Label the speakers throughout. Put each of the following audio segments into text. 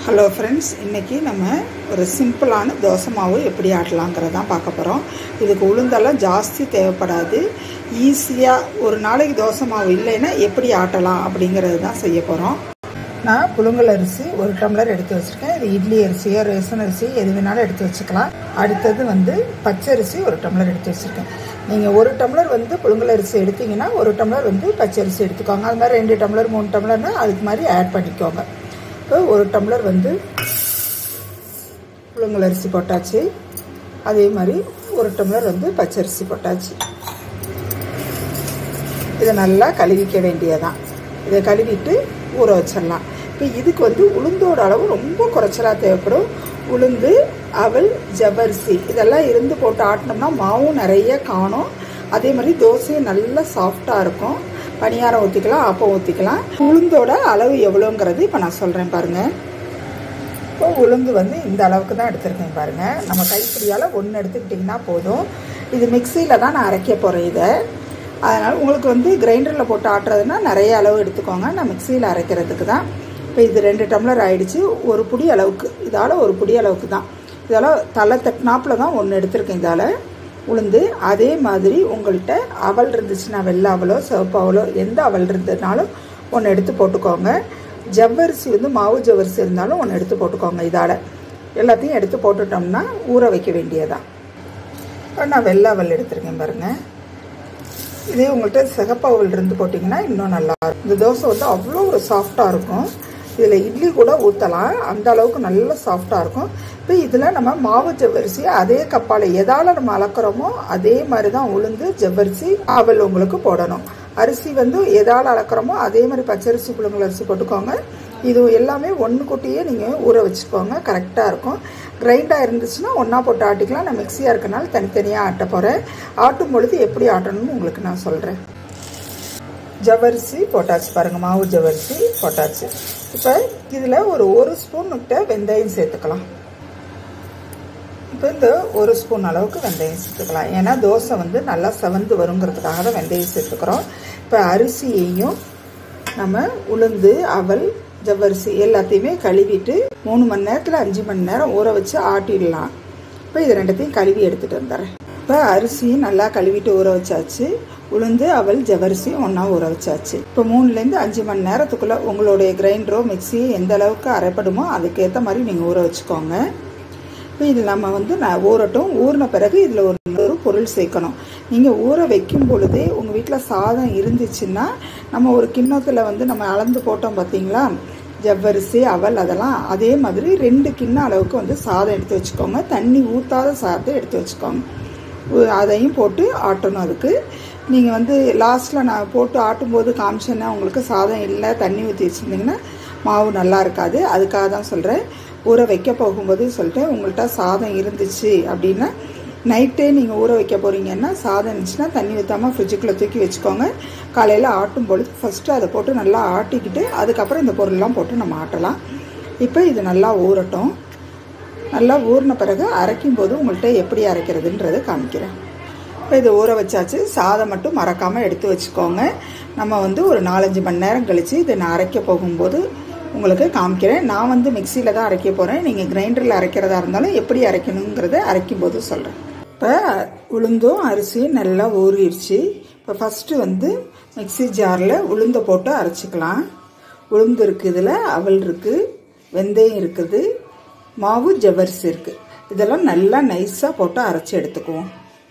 Speaker 1: hello friends இன்றைக்கி நம்ம ஒரு சிம்பிளான தோசை மாவு எப்படி ஆட்டலாங்கிறது தான் பார்க்க போகிறோம் இதுக்கு உளுந்தெல்லாம் ஜாஸ்தி தேவைப்படாது ஈஸியாக ஒரு நாளைக்கு தோசை மாவு இல்லைன்னா எப்படி ஆட்டலாம் அப்படிங்கிறது தான் செய்ய போகிறோம் நான் புழுங்கல் அரிசி ஒரு டம்ளர் எடுத்து வச்சுருக்கேன் இது இட்லி அரிசியோ ரேசன் அரிசி எது வேணாலும் எடுத்து வச்சுக்கலாம் அடுத்தது வந்து பச்சரிசி ஒரு டம்ளர் எடுத்து வச்சுருக்கேன் நீங்கள் ஒரு டம்ளர் வந்து புழுங்கல் அரிசி எடுத்தீங்கன்னா ஒரு டம்ளர் வந்து பச்சரிசி எடுத்துக்கோங்க அது மாதிரி ரெண்டு டம்ளர் மூணு டம்ளர்னா அதுக்கு மாதிரி ஆட் பண்ணிக்கோங்க இப்போ ஒரு டம்ளர் வந்து புழுங்கல் அரிசி போட்டாச்சு அதே மாதிரி ஒரு டம்ளர் வந்து பச்சரிசி போட்டாச்சு இதை நல்லா கழுவிக்க வேண்டியதான் இதை கழுவிட்டு ஊற வச்சிடலாம் இப்போ இதுக்கு வந்து உளுந்தோட அளவு ரொம்ப குறைச்சலாக தேவைப்படும் உளுந்து அவல் ஜவ்வரிசி இதெல்லாம் இருந்து போட்டு ஆட்டினோம்னா மாவும் நிறைய காணும் அதே மாதிரி தோசையும் நல்லா சாஃப்டாக இருக்கும் பணியாரம் ஊற்றிக்கலாம் அப்பம் ஊற்றிக்கலாம் உளுந்தோட அளவு எவ்வளோங்கிறது இப்போ நான் சொல்கிறேன் பாருங்கள் இப்போ உளுந்து வந்து இந்த அளவுக்கு தான் எடுத்திருக்கேன் பாருங்கள் நம்ம கைப்பிடியால் ஒன்று எடுத்துக்கிட்டிங்கன்னா போதும் இது மிக்சியில் தான் நான் அரைக்க போகிறேன் இதை அதனால் உங்களுக்கு வந்து கிரைண்டரில் போட்டு ஆட்டுறதுனா நிறைய அளவு எடுத்துக்கோங்க நான் மிக்சியில் அரைக்கிறதுக்கு தான் இப்போ இது ரெண்டு டம்ளர் ஆயிடுச்சு ஒரு புடி அளவுக்கு இதால் ஒரு புடி அளவுக்கு தான் இதால் தலை தட்டினாப்பில் தான் ஒன்று எடுத்திருக்கேன் இதால் உளுந்து அதே மாதிரி உங்கள்கிட்ட அவல் இருந்துச்சுன்னா வெள்ளை அவலோ சிவப்பு அவலோ எந்த அவல் இருந்ததுனாலும் ஒன்று எடுத்து போட்டுக்கோங்க ஜவ்வரிசி வந்து மாவு ஜவ்வரிசி இருந்தாலும் ஒன்று எடுத்து போட்டுக்கோங்க இதால் எல்லாத்தையும் எடுத்து போட்டுட்டோம்னா ஊற வைக்க வேண்டியதான் இப்போ நான் வெள்ளை அவல் எடுத்திருக்கேன் பாருங்கள் இதே உங்கள்கிட்ட சிகப்பாவல் இருந்து போட்டிங்கன்னா இன்னும் நல்லா இருக்கும் இந்த தோசை வந்து அவ்வளோ ஒரு சாஃப்டாக இருக்கும் இதில் இட்லி கூட ஊற்றலாம் அந்த அளவுக்கு நல்ல சாஃப்டாக இருக்கும் இப்போ இதில் நம்ம மாவு ஜவ்வரிசி அதே கப்பால் எதால் நம்ம அளக்குறோமோ அதே மாதிரி தான் உளுந்து ஜவ்வரிசி ஆவல் உங்களுக்கு போடணும் அரிசி வந்து எதால் அளக்குறோமோ அதே மாதிரி பச்சரிசி புழுங்கல் அரிசி போட்டுக்கோங்க இது எல்லாமே ஒன்று கூட்டியே நீங்கள் ஊற வச்சுக்கோங்க கரெக்டாக இருக்கும் கிரைண்டாக இருந்துச்சுன்னா ஒன்றா போட்டு ஆட்டிக்கலாம் நான் மிக்சியாக இருக்கனால தனித்தனியாக ஆட்ட போகிறேன் ஆட்டும் பொழுது எப்படி ஆட்டணும்னு உங்களுக்கு நான் சொல்கிறேன் ஜவ்வரிசி போட்டாச்சு பாருங்கள் மாவு ஜவ்வரிசி போட்டாச்சு இப்போ இதில் ஒரு ஒரு ஸ்பூன் கிட்ட வெந்தயம் சேர்த்துக்கலாம் இப்போ இந்த ஒரு ஸ்பூன் அளவுக்கு வெந்தயம் சேர்த்துக்கலாம் ஏன்னா தோசை வந்து நல்லா செவந்து வருங்கிறதுக்காக தான் வெந்தயம் சேர்த்துக்கிறோம் இப்போ அரிசியையும் நம்ம உளுந்து அவல் ஜவ்வரிசி எல்லாத்தையுமே கழுவிட்டு மூணு மணி நேரத்தில் அஞ்சு மணி நேரம் ஊற வச்சு ஆட்டிடலாம் இப்போ இது ரெண்டத்தையும் கழுவி எடுத்துகிட்டு வந்துடுறேன் இப்போ அரிசியும் நல்லா கழுவிட்டு ஊற வச்சாச்சு உளுந்து அவல் ஜவரிசியும் ஒன்றா ஊற வச்சாச்சு இப்போ மூணுலேருந்து அஞ்சு மணி நேரத்துக்குள்ளே உங்களுடைய கிரைண்டரோ மிக்சியோ எந்த அளவுக்கு அரைப்படுமோ அதுக்கேற்ற மாதிரி நீங்கள் ஊற வச்சுக்கோங்க இப்போ இதில் நம்ம வந்து நான் ஊறட்டும் ஊறின பிறகு இதில் ஒரு ஒரு பொருள் சேர்க்கணும் நீங்கள் ஊற வைக்கும் பொழுதே உங்கள் வீட்டில் சாதம் இருந்துச்சுன்னா நம்ம ஒரு கிண்ணத்தில் வந்து நம்ம அளந்து போட்டோம் பார்த்தீங்களா ஜவ்வரிசி அவல் அதெல்லாம் அதே மாதிரி ரெண்டு கிண்ண அளவுக்கு வந்து சாதம் எடுத்து வச்சுக்கோங்க தண்ணி ஊற்றாத சாதத்தை எடுத்து வச்சுக்கோங்க அதையும் போட்டு ஆட்டணும் அதுக்கு நீங்கள் வந்து லாஸ்ட்டில் நான் போட்டு ஆட்டும்போது காமிச்சேன்னா உங்களுக்கு சாதம் இல்லை தண்ணி ஊற்றி வச்சுருந்தீங்கன்னா மாவு நல்லா இருக்காது அதுக்காக தான் சொல்கிறேன் ஊற வைக்க போகும்போது சொல்லிட்டு உங்கள்கிட்ட சாதம் இருந்துச்சு அப்படின்னா நைட்டே நீங்கள் ஊற வைக்க போகிறீங்கன்னா சாதம் இருந்துச்சுன்னா தண்ணி ஊற்றாமல் ஃப்ரிட்ஜுக்குள்ளே தூக்கி வச்சுக்கோங்க காலையில் ஆட்டும் பொழுது ஃபஸ்ட்டு அதை போட்டு நல்லா ஆட்டிக்கிட்டு அதுக்கப்புறம் இந்த பொருள்லாம் போட்டு நம்ம ஆட்டலாம் இப்போ இது நல்லா ஊறட்டும் நல்லா ஊறின பிறகு அரைக்கும் போது உங்கள்கிட்ட எப்படி அரைக்கிறதுன்றதை காமிக்கிறேன் இப்போ இது ஊற வச்சாச்சு சாதம் மட்டும் மறக்காமல் எடுத்து வச்சுக்கோங்க நம்ம வந்து ஒரு நாலஞ்சு மணி நேரம் கழித்து இதை நான் அரைக்க போகும்போது உங்களுக்கு காமிக்கிறேன் நான் வந்து மிக்சியில் தான் அரைக்க போகிறேன் நீங்கள் கிரைண்டரில் அரைக்கிறதா இருந்தாலும் எப்படி அரைக்கணுங்கிறத அரைக்கும் போது சொல்கிறேன் இப்போ உளுந்தும் அரிசியும் நல்லா ஊறிடுச்சு இப்போ ஃபஸ்ட்டு வந்து மிக்சி ஜாரில் உளுந்தை போட்டு அரைச்சிக்கலாம் உளுந்து இருக்குது இதில் அவல் இருக்குது வெந்தயம் இருக்குது மாவு ஜவ்வரிசி இருக்குது இதெல்லாம் நல்லா நைஸாக போட்டு அரைச்சி எடுத்துக்குவோம்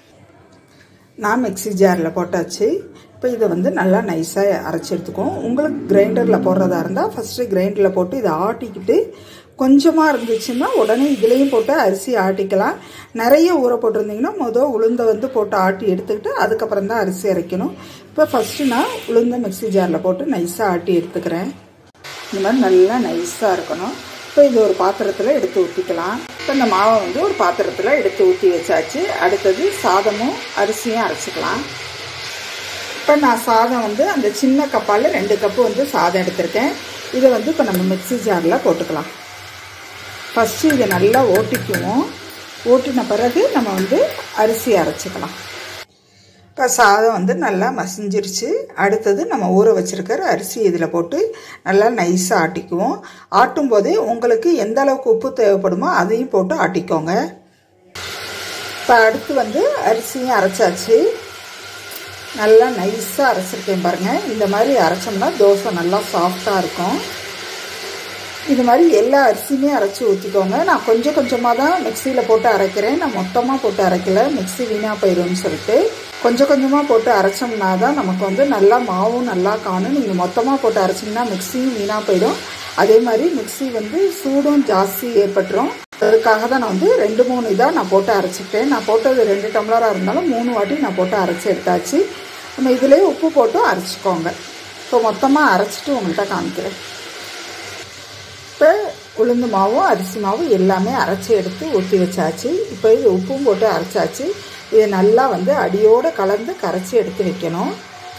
Speaker 1: நான் மிக்சி ஜாரில் போட்டாச்சு இப்போ இதை வந்து நல்லா நைஸாக அரைச்சி எடுத்துக்குவோம் உங்களுக்கு கிரைண்டரில் போடுறதா இருந்தால் ஃபஸ்ட்டு கிரைண்டரில் போட்டு இதை ஆட்டிக்கிட்டு கொஞ்சமாக இருந்துச்சுன்னா உடனே இதுலேயும் போட்டு அரிசி ஆட்டிக்கலாம் நிறைய ஊற போட்டிருந்தீங்கன்னா மொதல் உளுந்தை வந்து போட்டு ஆட்டி எடுத்துக்கிட்டு அதுக்கப்புறம் தான் அரிசி அரைக்கணும் இப்போ ஃபஸ்ட்டு நான் உளுந்தை மிக்சி ஜாரில் போட்டு நைஸாக ஆட்டி எடுத்துக்கிறேன் இந்த மாதிரி நல்லா நைஸாக இருக்கணும் இப்போ இது ஒரு பாத்திரத்தில் எடுத்து ஊற்றிக்கலாம் இப்போ இந்த மாவை வந்து ஒரு பாத்திரத்தில் எடுத்து ஊற்றி வச்சாச்சு அடுத்தது சாதமும் அரிசியும் அரைச்சிக்கலாம் இப்போ நான் சாதம் வந்து அந்த சின்ன கப்பால் ரெண்டு கப்பு வந்து சாதம் எடுத்திருக்கேன் இதை வந்து இப்போ நம்ம மிக்சி ஜாரில் போட்டுக்கலாம் ஃபஸ்ட்டு இதை நல்லா ஓட்டிக்குவோம் ஓட்டின பிறகு நம்ம வந்து அரிசி அரைச்சிக்கலாம் இப்போ சாதம் வந்து நல்லா மசிஞ்சிருச்சு அடுத்தது நம்ம ஊற வச்சுருக்கிற அரிசி இதில் போட்டு நல்லா நைஸாக ஆட்டிக்குவோம் ஆட்டும் போதே உங்களுக்கு எந்த அளவுக்கு உப்பு தேவைப்படுமோ அதையும் போட்டு ஆட்டிக்கோங்க இப்போ அடுத்து வந்து அரிசியும் அரைச்சாச்சு நல்லா நைஸாக அரைச்சிருக்கேன் பாருங்கள் இந்த மாதிரி அரைச்சோம்னா தோசை நல்லா சாஃப்டாக இருக்கும் இது மாதிரி எல்லா அரிசியுமே அரைச்சி ஊற்றிக்கோங்க நான் கொஞ்சம் கொஞ்சமாக தான் மிக்சியில் போட்டு அரைக்கிறேன் நான் மொத்தமாக போட்டு அரைக்கல மிக்சி வீணாக போயிடும்னு சொல்லிட்டு கொஞ்சம் கொஞ்சமாக போட்டு அரைச்சோம்னா தான் நமக்கு வந்து நல்லா மாவும் நல்லா காணும் நீங்கள் மொத்தமாக போட்டு அரைச்சிங்கன்னா மிக்சியும் வீணாக போயிடும் அதே மாதிரி மிக்சி வந்து சூடும் ஜாஸ்தி ஏற்பட்டுரும் அதுக்காக தான் நான் வந்து ரெண்டு மூணு இதாக நான் போட்டு அரைச்சிட்டேன் நான் போட்டது ரெண்டு டம்ளராக இருந்தாலும் மூணு வாட்டி நான் போட்டு அரைச்சி எடுத்தாச்சு நம்ம இதிலே உப்பு போட்டு அரைச்சிக்கோங்க இப்போ மொத்தமாக அரைச்சிட்டு உங்கள்கிட்ட காமிக்கிறேன் இப்போ உளுந்து மாவும் அரிசி மாவும் எல்லாமே அரைச்சி எடுத்து ஊற்றி வச்சாச்சு இப்போ இது உப்பும் போட்டு அரைச்சாச்சு இதை நல்லா வந்து அடியோடு கலந்து கரைச்சி எடுத்து வைக்கணும்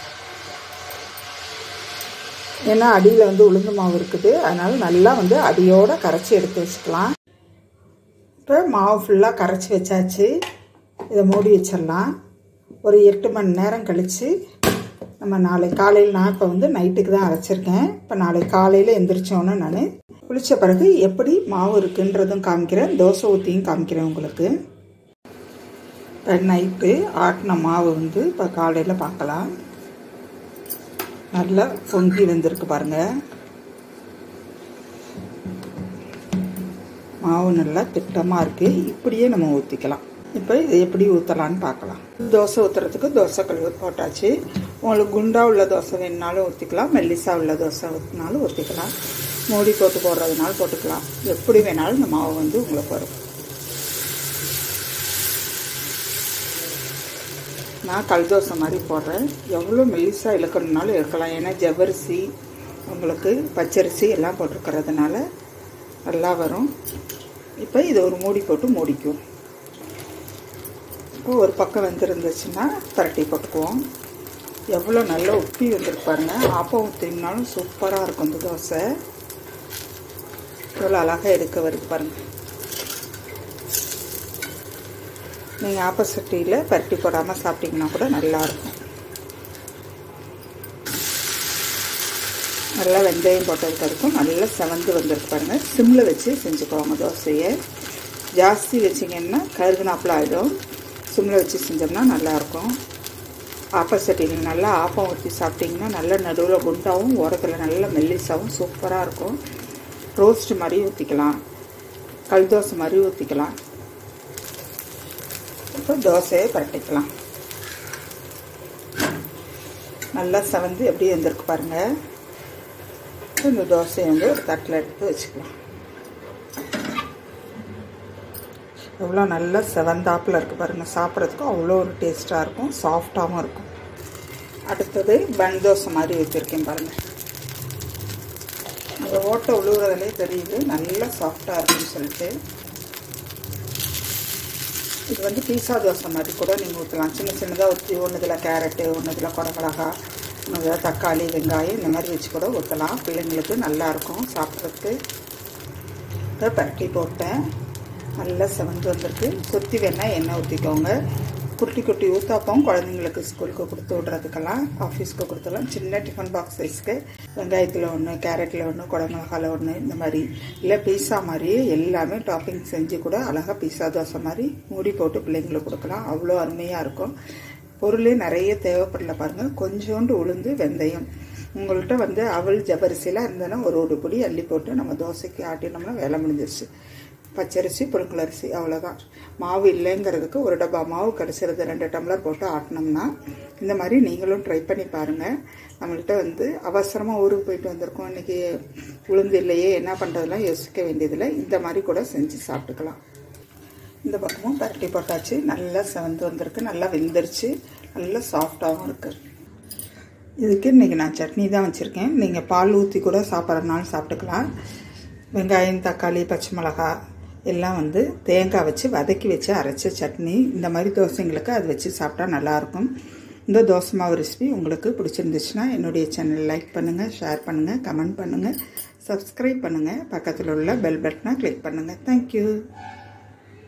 Speaker 1: ஏன்னா அடியில் வந்து உளுந்து மாவு இருக்குது அதனால் நல்லா வந்து அடியோடு கரைச்சி எடுத்து வச்சுக்கலாம் இப்போ மாவு ஃபுல்லாக கரைச்சி வச்சாச்சு இதை மூடி வச்சிடலாம் ஒரு எட்டு மணி நேரம் கழித்து நம்ம நாளை காலையில் நான் இப்போ வந்து நைட்டுக்கு தான் அரைச்சிருக்கேன் இப்போ நாளை காலையில் எந்திரிச்சோன்னே நான் குளித்த பிறகு எப்படி மாவு இருக்குன்றதும் காமிக்கிறேன் தோசை ஊற்றியும் காமிக்கிறேன் உங்களுக்கு இப்போ நைட்டு ஆட்டின மாவு வந்து இப்போ காலையில் பார்க்கலாம் நல்லா பொங்கி வந்திருக்கு பாருங்கள் மாவு நல்லா திட்டமாக இருக்குது இப்படியே நம்ம ஊற்றிக்கலாம் இப்போ இதை எப்படி ஊற்றலான்னு பார்க்கலாம் தோசை ஊற்றுறதுக்கு தோசை கழுவு போட்டாச்சு உங்களுக்கு குண்டா உள்ள தோசை வேணுனாலும் ஊற்றிக்கலாம் மெல்லிசா உள்ள தோசை ஊற்றினாலும் ஊற்றிக்கலாம் மூடி போட்டு போடுறதுனால போட்டுக்கலாம் எப்படி வேணாலும் இந்த மாவு வந்து உங்களுக்கு வரும் நான் கல் தோசை மாதிரி போடுறேன் எவ்வளோ மெல்லிசா இழுக்கணுனாலும் இருக்கலாம் ஏன்னா ஜவ்வரிசி உங்களுக்கு பச்சரிசி எல்லாம் போட்டிருக்கிறதுனால நல்லா வரும் இப்போ இதை ஒரு மூடி போட்டு மூடிக்குவோம் இப்போ ஒரு பக்கம் வெந்திருந்துச்சுன்னா பரட்டி போட்டுக்குவோம் எவ்வளோ நல்லா உப்பி வந்துருப்பாருங்க ஆப்பம் ஊற்றினாலும் சூப்பராக இருக்கும் இந்த தோசை எவ்வளோ அழகாக எடுக்க வருது பாருங்கள் நீங்கள் ஆப்போசிட்டியில் பரட்டி போடாமல் சாப்பிட்டீங்கன்னா கூட நல்லாயிருக்கும் நல்லா வெந்தயம் போட்டதுக்கு அதுக்கும் நல்லா செவந்து வந்திருக்கு பாருங்கள் சிம்மில் வச்சு செஞ்சுக்குவாங்க தோசையை ஜாஸ்தி வச்சிங்கன்னா கருகுனாப்பில் ஆகிடும் சிம்மில் வச்சு செஞ்சோம்னா நல்லாயிருக்கும் ஆப்போசிட்டி நீங்கள் நல்லா ஆப்பம் ஊற்றி சாப்பிட்டிங்கன்னா நல்ல நடுவில் குண்டாகவும் உரத்தில் நல்ல மெல்லிசாவும் சூப்பராக இருக்கும் ரோஸ்ட் மாதிரி ஊற்றிக்கலாம் கல் தோசை மாதிரி ஊற்றிக்கலாம் இப்போ தோசையை பரட்டிக்கலாம் நல்லா செவந்து எப்படி வந்திருக்கு பாருங்கள் இந்த தோசையை வந்து ஒரு தட்டில் எடுத்து வச்சுக்கலாம் எவ்வளோ நல்லா செவந்தாப்பில் இருக்குது பாருங்கள் சாப்பிட்றதுக்கு அவ்வளோ ஒரு டேஸ்ட்டாக இருக்கும் சாஃப்டாகவும் இருக்கும் அடுத்தது பன் தோசை மாதிரி வச்சுருக்கேன் பாருங்கள் அந்த ஓட்டை உழுவுறதுலே தெரியுது நல்லா சாஃப்டாக இருக்குன்னு சொல்லிட்டு இது வந்து பீஸா தோசை மாதிரி கூட நீங்கள் ஊற்றலாம் சின்ன சின்னதாக ஊற்றி ஒன்றுதில் கேரட்டு ஒன்றுதில் குடமிளகா ஒன்றுதில் தக்காளி வெங்காயம் இந்த மாதிரி வச்சு கூட ஊற்றலாம் பிள்ளைங்களுக்கு நல்லாயிருக்கும் சாப்பிட்றதுக்கு இப்போ பரட்டி போட்டேன் நல்லா செவந்து வந்திருக்கு சுற்றி வேணால் எண்ணெய் ஊற்றிக்கோங்க குட்டி குட்டி ஊத்தாப்பம் குழந்தைங்களுக்கு ஸ்கூலுக்கு கொடுத்து விட்றதுக்கெல்லாம் ஆஃபீஸ்க்கு கொடுத்துலாம் சின்ன டிஃபன் பாக்ஸ் சைஸ்க்கு வெங்காயத்தில் ஒன்று கேரட்டில் ஒன்று குடமிளகாவில் ஒன்று இந்த மாதிரி இல்லை பீஸா மாதிரியே எல்லாமே டாப்பிங் செஞ்சு கூட அழகாக பீஸா தோசை மாதிரி மூடி போட்டு பிள்ளைங்களுக்கு கொடுக்கலாம் அவ்வளோ அருமையாக இருக்கும் பொருளே நிறைய தேவைப்படல பாருங்கள் கொஞ்சோண்டு உளுந்து வெந்தயம் உங்கள்கிட்ட வந்து அவல் ஜபரிசிலாம் இருந்ததுன்னா ஒரு ஒரு பொடி அள்ளி போட்டு நம்ம தோசைக்கு ஆட்டினோம்னா வேலை முடிஞ்சிருச்சு பச்சரிசி புழுங்கலரிசி அவ்வளோதான் மாவு இல்லைங்கிறதுக்கு ஒரு டப்பா மாவு கிடச்சிருது ரெண்டு டம்ளர் போட்டு ஆட்டினோம்னா இந்த மாதிரி நீங்களும் ட்ரை பண்ணி பாருங்கள் நம்மள்கிட்ட வந்து அவசரமாக ஊருக்கு போயிட்டு வந்திருக்கோம் இன்றைக்கி உளுந்து இல்லையே என்ன பண்ணுறதுலாம் யோசிக்க வேண்டியதில்லை இந்த மாதிரி கூட செஞ்சு சாப்பிட்டுக்கலாம் இந்த பக்கமும் பரட்டி போட்டாச்சு நல்லா செவந்து வந்திருக்கு நல்லா வெந்துருச்சு நல்லா சாஃப்டாகவும் இருக்குது இதுக்கு இன்றைக்கி நான் சட்னி தான் வச்சுருக்கேன் நீங்கள் பால் ஊற்றி கூட சாப்பிட்றதுனாலும் சாப்பிட்டுக்கலாம் வெங்காயம் தக்காளி பச்சை மிளகா எல்லாம் வந்து தேங்காய் வச்சு வதக்கி வச்சு அரைச்ச சட்னி இந்த மாதிரி தோசைங்களுக்கு அது வச்சு சாப்பிட்டா நல்லாயிருக்கும் இந்த தோசை மாவு ரெசிபி உங்களுக்கு பிடிச்சிருந்துச்சுன்னா என்னுடைய சேனல் லைக் பண்ணுங்கள் ஷேர் பண்ணுங்கள் கமெண்ட் பண்ணுங்கள் சப்ஸ்கிரைப் பண்ணுங்கள் பக்கத்தில் உள்ள பெல் பட்டனை கிளிக் பண்ணுங்கள் தேங்க்யூ